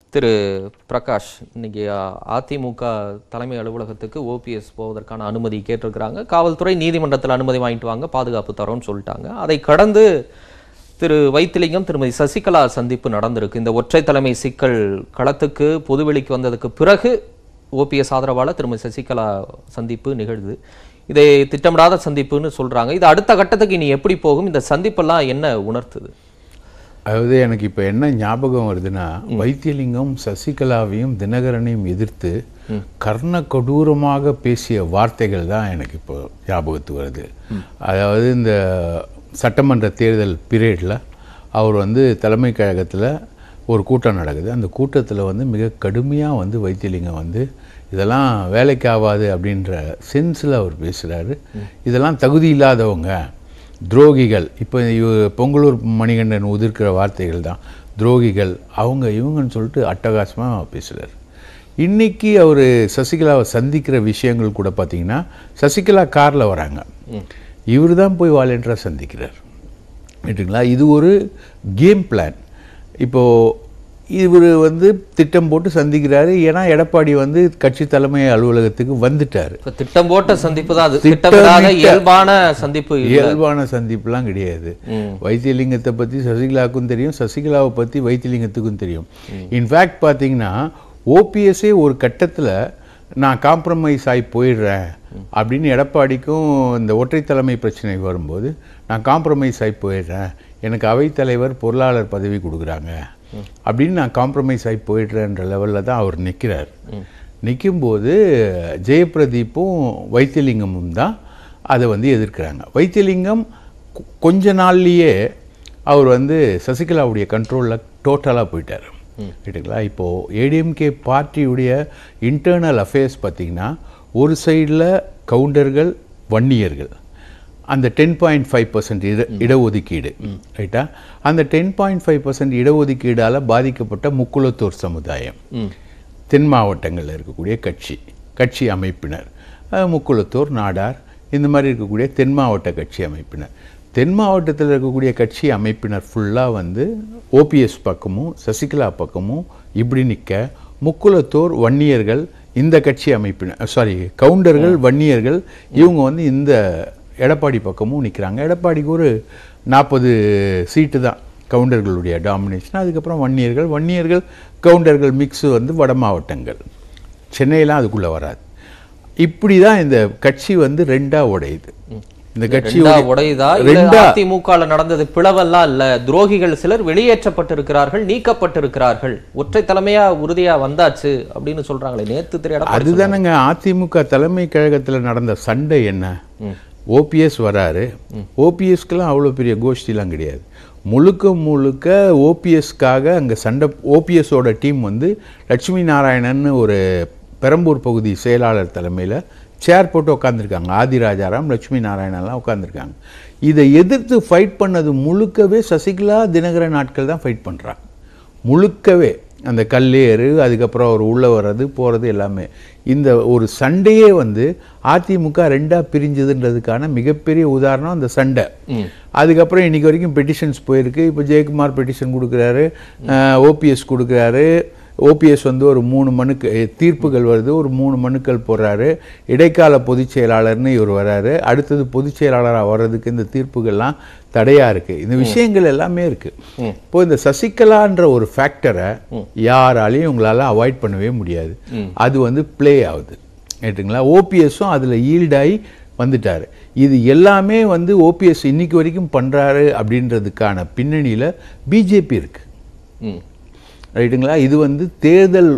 திரு பிரகாஷ் இன்னைக்கு அ, அதிமுக தலைமை அலுவலகத்துக்கு ஓபிஎஸ் போவதற்கான அனுமதி கேட்டிருக்கிறாங்க காவல்துறை நீதிமன்றத்தில் அனுமதி வாங்கிட்டு வாங்க பாதுகாப்பு தரோம்னு சொல்லிட்டாங்க அதை கடந்து திரு வைத்திலிங்கம் திருமதி சசிகலா சந்திப்பு நடந்திருக்கு இந்த ஒற்றை தலைமை சிக்கல் களத்துக்கு பொதுவெளிக்கு வந்ததுக்கு பிறகு ஓபிஎஸ் ஆதரவாளர் திருமதி சசிகலா சந்திப்பு நிகழ்து இதை திட்டமிடாத சந்திப்புன்னு சொல்றாங்க இது அடுத்த கட்டத்துக்கு இனி எப்படி போகும் இந்த சந்திப்பெல்லாம் என்ன உணர்த்துது அதாவது எனக்கு இப்போ என்ன ஞாபகம் வருதுன்னா வைத்தியலிங்கம் சசிகலாவையும் தினகரனையும் எதிர்த்து கர்ண கொடூரமாக பேசிய வார்த்தைகள் தான் எனக்கு இப்போ ஞாபகத்துக்கு வருது அதாவது இந்த சட்டமன்ற தேர்தல் பீரியடில் அவர் வந்து தலைமை கழகத்தில் ஒரு கூட்டம் நடக்குது அந்த கூட்டத்தில் வந்து மிக கடுமையாக வந்து வைத்தியலிங்கம் வந்து இதெல்லாம் வேலைக்கு ஆகாது அப்படின்ற சென்ஸில் அவர் பேசுகிறாரு இதெல்லாம் தகுதி இல்லாதவங்க துரோகிகள் இப்போ இவ- பொங்கலூர் மணிகண்டன் உதிர்க்கிற வார்த்தைகள் தான் துரோகிகள் அவங்க இவங்கன்னு சொல்லிட்டு அட்டகாசமாக பேசுகிறார் இன்னைக்கு அவர் சசிகலாவை சந்திக்கிற விஷயங்கள் கூட பார்த்தீங்கன்னா சசிகலா காரில் வராங்க இவர் தான் போய் வாலண்டியராக சந்திக்கிறார் ரைட்டுங்களா இது ஒரு கேம் பிளான் இப்போது இவர் வந்து திட்டம் போட்டு சந்திக்கிறாரு ஏன்னா எடப்பாடி வந்து கட்சி தலைமை அலுவலகத்துக்கு வந்துட்டார் இப்ப திட்டம் போட்ட சந்திப்பு தான் அது திட்டமிட்ட- திட்டமிடாத இயல்பான சந்திப்பு இல்ல. இயல்பான சந்திப்புலாம் கிடையாது வைத்தியலிங்கத்தை பற்றி சசிகலாவுக்கும் தெரியும் சசிகலாவை பற்றி வைத்தியலிங்கத்துக்கும் தெரியும் இன்ஃபேக்ட் பார்த்தீங்கன்னா ஓபிஎஸ்ஸே ஒரு கட்டத்தில் நான் காம்ப்ரமைஸ் ஆகி போயிடுறேன் அப்படின்னு எடப்பாடிக்கும் இந்த ஒற்றை தலைமை பிரச்சனை வரும்போது நான் காம்ப்ரமைஸ் ஆகி போயிடுறேன் எனக்கு அவைத்தலைவர் பொருளாளர் பதவி கொடுக்குறாங்க அப்படின்னு நான் காம்ப்ரமைஸ் ஆகி போயிடுறேன்ற லெவலில் தான் அவர் நிற்கிறார் நிற்கும்போது ஜெயபிரதீப்பும் வைத்தியலிங்கமும் தான் அதை வந்து எதிர்க்கிறாங்க வைத்தியலிங்கம் கொ- கொஞ்ச நாள்லயே அவர் வந்து சசிகலாவுடைய கண்ட்ரோலில் டோட்டலாக போயிட்டார் ரைட்டுங்களா இப்போது ஏடிஎம்கே பார்ட்டியுடைய இன்டர்னல் அஃபேர்ஸ் பார்த்தீங்கன்னா ஒரு சைடில் கவுண்டர்கள் வன்னியர்கள் அந்த டென் பாயிண்ட் ஃபைவ் பர்சன்ட் இட இடஒதுக்கீடு ரைட்டா அந்த டென் பாயிண்ட் ஃபைவ் பர்சன்ட் இடஒதுக்கீடால் பாதிக்கப்பட்ட முக்குளத்தூர் சமுதாயம் தென் மாவட்டங்களில் இருக்கக்கூடிய கட்சி கட்சி அமைப்பினர் அஹ், முக்குளத்தூர் நாடார் இந்த மாதிரி இருக்கக்கூடிய தென் மாவட்ட கட்சி அமைப்பினர் தென் மாவட்டத்தில் இருக்கக்கூடிய கட்சி அமைப்பினர் ஃபுல்லாக வந்து ஓபிஎஸ் பக்கமும் சசிகலா பக்கமும் இப்படி நிற்க முக்குளத்தூர் வன்னியர்கள் இந்த கட்சி அமைப்பினர் சாரி கவுண்டர்கள் வன்னியர்கள் இவங்க வந்து இந்த எடப்பாடி பக்கமும் நிற்கிறாங்க எடப்பாடிக்கு ஒரு நாற்பது சீட்டு தான் கவுண்டர்களுடைய டாமினேஷன் அதுக்கப்புறம் வன்னியர்கள் வன்னியர்கள் கவுண்டர்கள் மிக்ஸு வந்து வட மாவட்டங்கள் சென்னையெல்லாம் அதுக்குள்ளே வராது இப்படி தான் இந்த கட்சி வந்து ரெண்டா உடையுது இந்த கட்சி ரெண்டா உடையுதா இல்ல ரெண்டா அதிமுகல நடந்தது பிளவெல்லாம் இல்ல துரோகிகள் சிலர் வெளியேற்றப்பட்டிருக்கிறார்கள் நீக்கப்பட்டிருக்கிறார்கள் ஒற்றை தலைமையா உறுதியா வந்தாச்சு அப்படின்னு சொல்றாங்களே நேத்து திரையட அதுதானங்க அதிமுக தலைமை கழகத்தில் நடந்த சண்டை என்ன ஓபிஎஸ் வராரு ஓபிஎஸ்க்கெல்லாம் அவ்வளோ பெரிய கோஷ்டிலாம் கிடையாது முழுக்க முழுக்க ஓபிஎஸ்க்காக அங்கே சண்டை ஓபிஎஸோட டீம் வந்து லட்சுமி நாராயணன் ஒரு பெரம்பூர் பகுதி செயலாளர் தலைமையில் சேர் போட்டு உட்காந்துருக்காங்க ஆதிராஜாராம் லட்சுமி நாராயணன்லாம் உட்காந்துருக்காங்க இதை எதிர்த்து ஃபைட் பண்ணது முழுக்கவே சசிகலா தினகரன் நாட்கள் தான் ஃபைட் பண்ணுறாங்க முழுக்கவே அந்த கல்லேறு அதுக்கப்புறம் அவர் உள்ளே வர்றது போகிறது எல்லாமே இந்த ஒரு சண்டையே வந்து அதிமுக ரெண்டாக பிரிஞ்சதுன்றதுக்கான மிகப்பெரிய உதாரணம் அந்த சண்டை அதுக்கப்புறம் இன்னைக்கு வரைக்கும் பெட்டிஷன்ஸ் போயிருக்கு இப்போ ஜெயக்குமார் பெட்டிஷன் கொடுக்குறாரு ஓபிஎஸ் கொடுக்குறாரு ஓபிஎஸ் வந்து ஒரு மூணு மனுக்கு எ, தீர்ப்புகள் வருது ஒரு மூணு மனுக்கள் போடுறாரு இடைக்கால பொதுச் செயலாளர்னு இவர் வராரு அடுத்தது பொதுச் செயலாளராக வர்றதுக்கு இந்த தீர்ப்புகள்லாம் தடையா இருக்கு இந்த விஷயங்கள் எல்லாமே இருக்கு இப்போ இந்த சசிகலான்ற ஒரு ஃபேக்டரை யாராலையும் உங்களால அவாய்ட் பண்ணவே முடியாது அது வந்து ப்ளே ஆகுது ரைட்டுங்களா ஓபிஎஸும் அதில் ஈல்டாகி வந்துட்டார் இது எல்லாமே வந்து ஓபிஎஸ் இன்னைக்கு வரைக்கும் பண்றாரு அப்படின்றதுக்கான பின்னணியில பிஜேபி இருக்கு ம். ரைட்டுங்களா இது வந்து தேர்தல்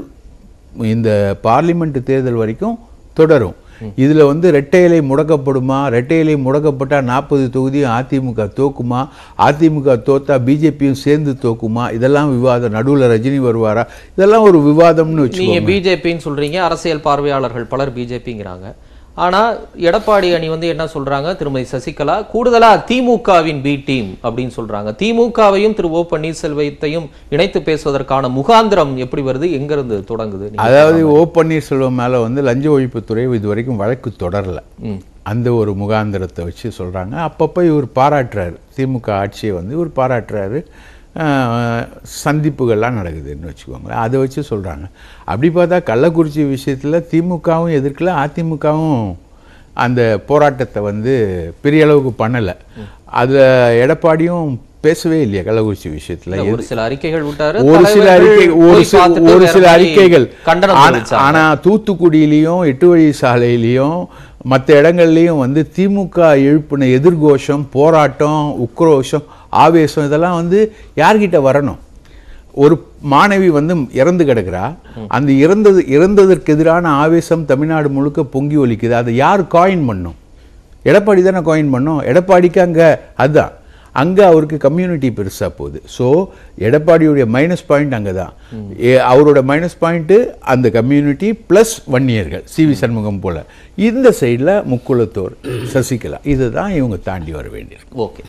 இந்த பார்லிமெண்ட் தேர்தல் வரைக்கும் தொடரும் இதுல வந்து ரெட்டை இலை முடக்கப்படுமா ரெட்டை இலை முடக்கப்பட்டா நாற்பது தொகுதியும் அதிமுக தோக்குமா அதிமுக தோத்தா பிஜேபியும் சேர்ந்து தோக்குமா இதெல்லாம் விவாதம் நடுவுல ரஜினி வருவாரா இதெல்லாம் ஒரு விவாதம்னு வச்சு நீங்க பிஜேபின்னு சொல்றீங்க அரசியல் பார்வையாளர்கள் பலர் பிஜேபிங்கிறாங்க ஆனா எடப்பாடி அணி வந்து என்ன சொல்றாங்க திருமதி சசிகலா கூடுதலா திமுகவின் பி டீம் அப்படின்னு சொல்றாங்க திமுகவையும் திரு ஓ பன்னீர்செல்வத்தையும் இணைத்து பேசுவதற்கான முகாந்திரம் எப்படி வருது எங்க இருந்து தொடங்குது நீங்க அதாவது ஓ பன்னீர்செல்வம் மேல வந்து லஞ்ச ஒழிப்புத்துறை இது வரைக்கும் வழக்கு தொடரல அந்த ஒரு முகாந்திரத்தை வச்சு சொல்றாங்க அப்பப்போ இவர் பாராட்டுறாரு திமுக ஆட்சியை வந்து இவர் பாராட்டுறாரு அஹ், சந்திப்புகள்லாம் நடக்குதுன்னு வச்சுக்கோங்களேன் அதை வச்சு சொல்கிறாங்க அப்படி பார்த்தா கள்ளக்குறிச்சி விஷயத்தில் திமுகவும் எதிர்க்கல அதிமுகவும் அந்த போராட்டத்தை வந்து பெரிய அளவுக்கு பண்ணலை அதில் எடப்பாடியும் பேசவே இல்லையா கள்ளக்குறிச்சி விஷயத்தில் ஒரு சில அறிக்கைகள் விட்டாரு ஒரு சில தலைவர்கள் அறிக்கை ஒரு போய் சில பார்த்துட்டு ஒரு வேற சில மாதிரி அறிக்கைகள் கண்டனம் ஆனா- தெரிவிச்சாங்க. ஆனா தூத்துக்குடியிலையும் எட்டு வழி சாலையிலையும் மற்ற இடங்கள்லையும் வந்து திமுக எழுப்பின எதிர்கோஷம் போராட்டம் உக்ரோஷம் ஆவேசம் இதெல்லாம் வந்து யார்கிட்ட வரணும் ஒரு மாணவி வந்து இறந்து கிடக்கிறா அந்த இறந்தது இறந்ததற்கு எதிரான ஆவேசம் தமிழ்நாடு முழுக்க பொங்கி ஒலிக்குது அதை யார் காயின் பண்ணும் எடப்பாடி தானே காயின் பண்ணோம் எடப்பாடிக்கு அங்கே அதுதான் அங்கே அவருக்கு கம்யூனிட்டி பெருசாக போகுது ஸோ எடப்பாடியுடைய மைனஸ் பாயிண்ட் அங்கே தான் ஏ- அவரோட மைனஸ் பாயிண்ட்டு அந்த கம்யூனிட்டி ப்ளஸ் வன்னியர்கள் சி வி சண்முகம் போல் இந்த சைடில் முக்குளத்தோர் சசிகலா இதுதான் இவங்க தாண்டி வர வேண்டியது ஓகே